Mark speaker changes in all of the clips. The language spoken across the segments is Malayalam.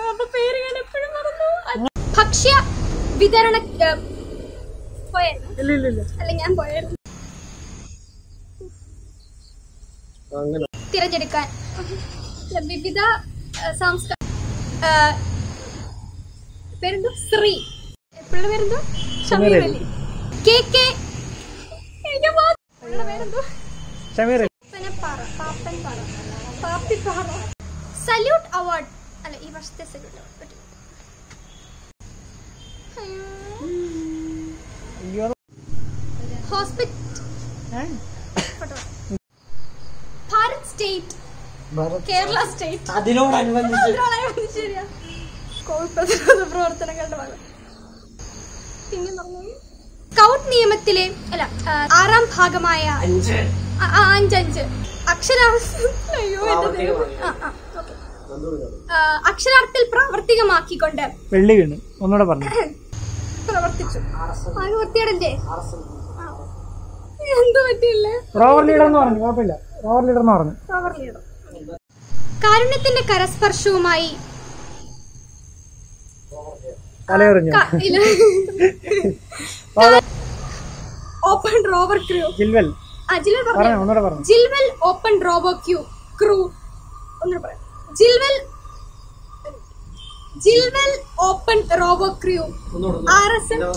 Speaker 1: അപ്പൊ പേര് ഞാൻ എപ്പോഴും മറന്നു ഭക്ഷ്യ വിതരണ ഏ, പോയായിരുന്നു
Speaker 2: ഇല്ല ഇല്ല ഇല്ല
Speaker 1: അല്ല ഞാൻ പോയായിരുന്നു
Speaker 2: അങ്ങനെ
Speaker 1: തിരഞ്ഞെടുക്കാൻ അല്ല, വിവിധ സംസ്കാര പേരെന്തോ ശ്രീ എപ്പോഴുള്ള പേരെന്തോ ഷമീർ അലി കെ കെ എനിക്ക് മാ- പുള്ളിയുടെ പേരെന്തോ
Speaker 2: ഷമീർ
Speaker 1: പാപ്പനപ്പാറ പാപ്പൻപാറ പാപ്പിപ്പാറ സല്യൂട്ട് അവാർഡ് അല്ല ഈ വർഷത്തെ സല്യൂട്ട് അവാർഡ്
Speaker 2: അയ്യോ
Speaker 1: hospital Bharat state Kerala state
Speaker 2: അതിനോടനുബന്ധിച്ച്
Speaker 1: അതിനോടനുബന്ധിച്ച് ശരിയാ. കോവിഡ് പ്രതിരോധ പ്രവർത്തനങ്ങളുടെ ഭാഗം പിന്നെ പറഞ്ഞു സ്കൗട്ട് നിയമത്തിലെ അല്ല ആ, ആറാം ഭാഗമായ
Speaker 2: അഞ്ച്
Speaker 1: ആ, ആ, അഞ്ചഞ്ച് അക്ഷരാ അയ്യോ എന്റെ ദൈവമേ. ആ, ആ, okay. ആ, അക്ഷരാർത്ഥത്തിൽ പ്രാവർത്തികമാക്കിക്കൊണ്ട്
Speaker 2: വെള്ളി വീണു ഒന്നുകൂടെ പറഞ്ഞു
Speaker 1: പ്രവർത്തിച്ചു ആകെ വൃത്തിയേടല്ലേ എന്ത് പറ്റിയില്ലേ
Speaker 2: റോവർ ലീഡർ എന്ന് പറഞ്ഞു കുഴപ്പമില്ല റോവർ ലീഡർ എന്ന് പറഞ്ഞു
Speaker 1: പവർ ലീഡർ കാരുണ്യത്തിന്റെ കരസ്പർശവുമായി
Speaker 2: തലയെറിഞ്ഞു
Speaker 1: ക- ഇല്ല. ഓപ്പൺ റോവർ ക്രൂ
Speaker 2: ജിൽവൽ
Speaker 1: ആ ജിൽവൽ
Speaker 2: പറഞ്ഞു
Speaker 1: പറഞ്ഞു
Speaker 2: ഒന്നുകൂടെ പറഞ്ഞു
Speaker 1: ജിൽവൽ ഓപ്പൺ റോബോ ക്യൂ ക്രൂ ഒന്നുകൂടെ പറയാം Gilwell Gilwell open rover crew R S L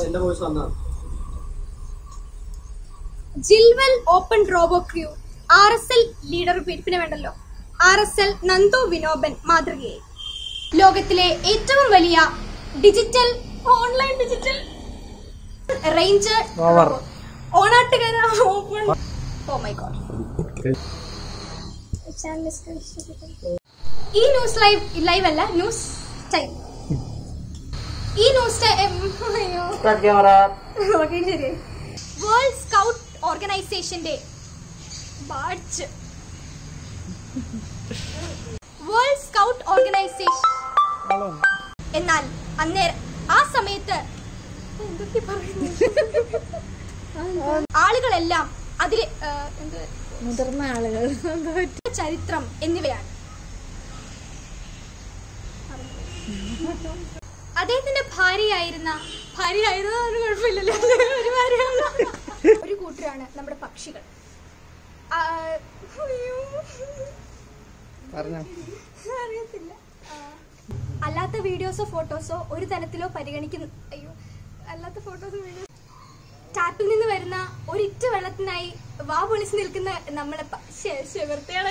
Speaker 1: Gilwell open rover crew R S L leader പിന്നെ വേണ്ടല്ലോ ആർ എസ് എൽ നന്ദു വിനോബൻ മാതൃകയായി ലോകത്തിലെ ഏറ്റവും വലിയ digital online digital range
Speaker 2: Rover.
Speaker 1: Onattukara open oh my god ഈ ന്യൂസ് ലൈവ് ലൈവ് അല്ല ന്യൂസ് ടൈം ഈ ന്യൂസ് ടൈം അയ്യോ ഓക്കെ ശരി വേൾഡ് സ്കൗട്ട് ഓർഗനൈസേഷന്റെ ബാഡ്ജ് വേൾഡ് സ്കൗട്ട് ഓർഗനൈസേഷൻ എന്നാൽ അന്നേരം ആ സമയത്ത് എന്തൊക്കെ പറയുന്നു ആളുകളെല്ലാം അതില് ആ, എന്ത്
Speaker 3: മുതിർന്ന ആളുകൾ
Speaker 1: ചരിത്രം എന്നിവയാണ് അദ്ദേഹത്തിന്റെ ഭാര്യയായിരുന്ന ഭാര്യയായിരുന്ന ഒരു കുഴപ്പമില്ലല്ലോ ഒരു ഭാര്യയാണ് ഒരു കൂട്ടരാണ് നമ്മുടെ പക്ഷികൾ ആ, അയ്യോ.
Speaker 2: പറഞ്ഞു
Speaker 1: അറിയത്തില്ല ആ, അല്ലാത്ത വീഡിയോസോ ഫോട്ടോസോ ഒരു തരത്തിലോ പരിഗണിക്കുന്ന അയ്യോ അല്ലാത്ത ഫോട്ടോസ് വീഡിയോ ടാപ്പിൽ നിന്ന് വരുന്ന ഒരിറ്റ വെള്ളത്തിനായി വാ പൊളിച്ച് നിൽക്കുന്ന നമ്മളെ പ- ശ്ശെ, ശ്ശെ, വൃത്തികേടായി.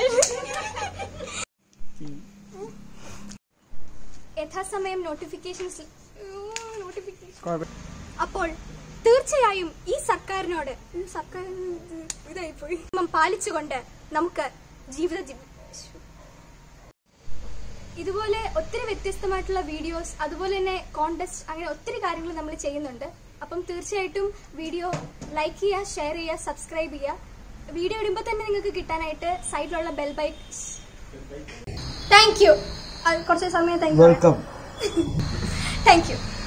Speaker 1: യഥാസമയം നോട്ടിഫിക്കേഷൻസ് നോട്ടിഫിക്കേഷൻ
Speaker 2: കുഴപ്പമില്ല
Speaker 1: അപ്പോൾ തീർച്ചയായും ഈ സർക്കാരിനോട് ഈ സർക്കാർ ഇതായിപ്പോയി നിയമം പാലിച്ചുകൊണ്ട് നമുക്ക് ജീവിത ജി- ഇതുപോലെ ഒത്തിരി വ്യത്യസ്തമായിട്ടുള്ള വീഡിയോസ് അതുപോലെ തന്നെ കോണ്ടസ്റ്റ് അങ്ങനെ ഒത്തിരി കാര്യങ്ങൾ നമ്മൾ ചെയ്യുന്നുണ്ട് അപ്പം തീർച്ചയായിട്ടും വീഡിയോ ലൈക്ക് ചെയ്യുക ഷെയർ ചെയ്യുക സബ്സ്ക്രൈബ് ചെയ്യുക വീഡിയോ ഇടുമ്പോൾ തന്നെ നിങ്ങൾക്ക് കിട്ടാനായിട്ട് സൈഡിലുള്ള ബെൽ ബൈ താങ്ക് യു കുറച്ച് സമയം thank you
Speaker 2: welcome
Speaker 1: thank U